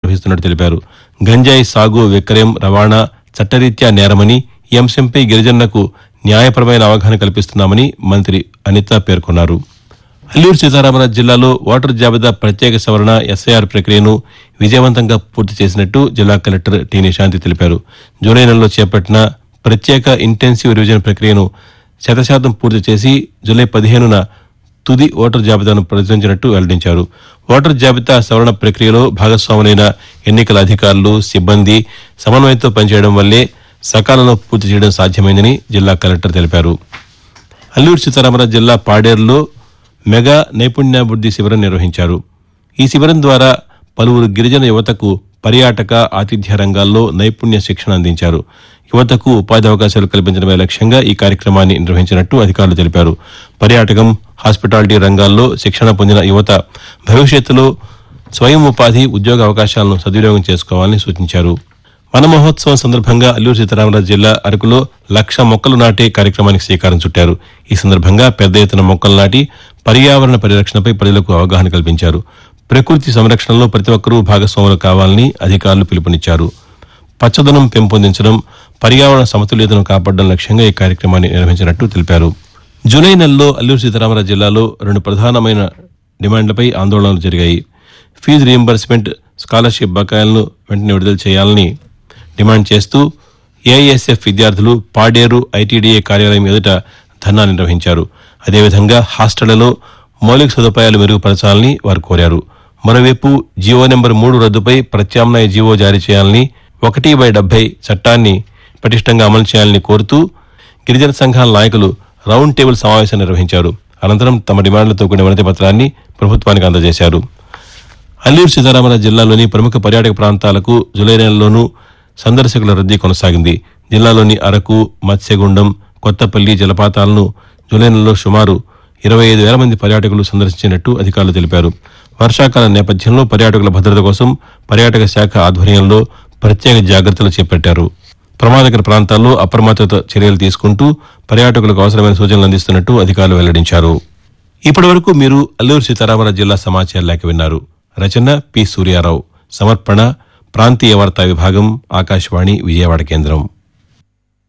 నిర్వహిస్తున్నట్టు తెలిపారు గంజాయి సాగు విక్రయం రవాణా చట్టరీత్యా నేరమని ఈ అంశంపై గిరిజనులకు న్యాయపరమైన అవగాహన కల్పిస్తున్నామని మంత్రి అనిత పేర్కొన్నారు అల్లూరు సీతారామరాజు జిల్లాలో ఓటరు జాబితా ప్రత్యేక సవరణ ఎస్ఐఆర్ ప్రక్రియను విజయవంతంగా పూర్తి చేసినట్టు జిల్లా కలెక్టర్ టి నిశాంతి తెలిపారు జూలై నెలలో చేపట్టిన ప్రత్యేక ఇంటెన్సివ్ రివిజన్ ప్రక్రియను శతశాతం పూర్తి చేసి జూలై పదిహేనున తుది ఓటర్ జాబితాను ప్రచురించినట్టు వెల్లడించారు ఓటర్ జాబితా సవరణ ప్రక్రియలో భాగస్వాములైన ఎన్నికల అధికారులు సిబ్బంది సమన్వయంతో పనిచేయడం వల్లే సకాలంలో పూర్తి చేయడం సాధ్యమైందని జిల్లా కలెక్టర్ తెలిపారు అల్లూరు సీతారామరాజు జిల్లా పాడేరులో మెగా నైపుణ్యాభివృద్ధి శిబిరం నిర్వహించారు ఈ శిబిరం ద్వారా పలువురు గిరిజన యువతకు పర్యాటక ఆతిథ్య రంగాల్లో నైపుణ్య శిక్షణ అందించారు యువతకు ఉపాధి అవకాశాలు కల్పించడమే లక్ష్యంగా ఈ కార్యక్రమాన్ని నిర్వహించినట్టు అధికారులు తెలిపారు పర్యాటకం హాస్పిటాలిటీ రంగాల్లో శిక్షణ పొందిన యువత భవిష్యత్తులో స్వయం ఉపాధి ఉద్యోగ అవకాశాలను సద్వినియోగం చేసుకోవాలని సూచించారు వన మహోత్సవం సందర్భంగా అల్లూరు సీతారామరాజు జిల్లా అరకులో లక్ష మొక్కలు నాటే కార్యక్రమానికి శ్రీకారం చుట్టారు ఈ సందర్భంగా పెద్ద ఎత్తున మొక్కలు నాటి పర్యావరణ పరిరక్షణపై ప్రజలకు అవగాహన కల్పించారు ప్రకృతి సంరక్షణలో ప్రతి ఒక్కరూ భాగస్వాములు కావాలని అధికారులు పిలుపునిచ్చారు పచ్చదనం పెంపొందించడం పర్యావరణ సమతుల్యతను కాపాడడం లక్ష్యంగా ఈ కార్యక్రమాన్ని నిర్వహించినట్టు తెలిపారు జూలై నెలలో అల్లూరు సీతారామరాజు జిల్లాలో రెండు ప్రధానమైన డిమాండ్లపై ఆందోళనలు జరిగాయి ఫీజు రీయింబర్స్మెంట్ స్కాలర్షిప్ బకాయిలను వెంటనే విడుదల చేయాలని డిమాండ్ చేస్తూ ఏఐఎస్ఎఫ్ విద్యార్థులు పాడేరు ఐటీడీఏ కార్యాలయం ఎదుట ధర్నా నిర్వహించారు అదేవిధంగా హాస్టళ్లలో మౌలిక సదుపాయాలు మెరుగుపరచాలని వారు కోరారు మరోవైపు జీవో నెంబర్ మూడు రద్దుపై ప్రత్యామ్నాయ జీవో జారీ చేయాలని ఒకటి బై డెబ్బై చట్టాన్ని పటిష్టంగా అమలు చేయాలని కోరుతూ గిరిజన సంఘాల నాయకులు రౌండ్ టేబుల్ సమావేశం నిర్వహించారు అనంతరం తమ డిమాండ్లతో కూడిన వినతి పత్రాన్ని ప్రభుత్వానికి అందజేశారు అల్లూరు సీతారామరాజు జిల్లాలోని ప్రముఖ పర్యాటక ప్రాంతాలకు జులై నెలలోనూ సందర్శకుల రద్దీ కొనసాగింది జిల్లాలోని అరకు మత్స్యగుండం కొత్తపల్లి జలపాతాలను జులై నెలలో సుమారు ఇరవై ఐదు వేల మంది పర్యాటకులు సందర్శించినట్టు అధికారులు తెలిపారు వర్షాకాలం నేపథ్యంలో పర్యాటకుల భద్రత కోసం పర్యాటక శాఖ ఆధ్వర్యంలో ప్రత్యేక జాగ్రత్తలు చేపట్టారు ప్రమాదకర ప్రాంతాల్లో అప్రమత్తత చర్యలు తీసుకుంటూ పర్యాటకులకు అవసరమైన సూచనలు అందిస్తున్నట్టు అధికారులు వెల్లడించారు ఇప్పటి వరకు మీరు అల్లూరు సీతారామరాజు జిల్లా సమాచార లేఖ విన్నారు రచన పి సూర్యారావు సమర్పణ ప్రాంతీయ వార్తా విభాగం ఆకాశవాణి విజయవాడ కేంద్రం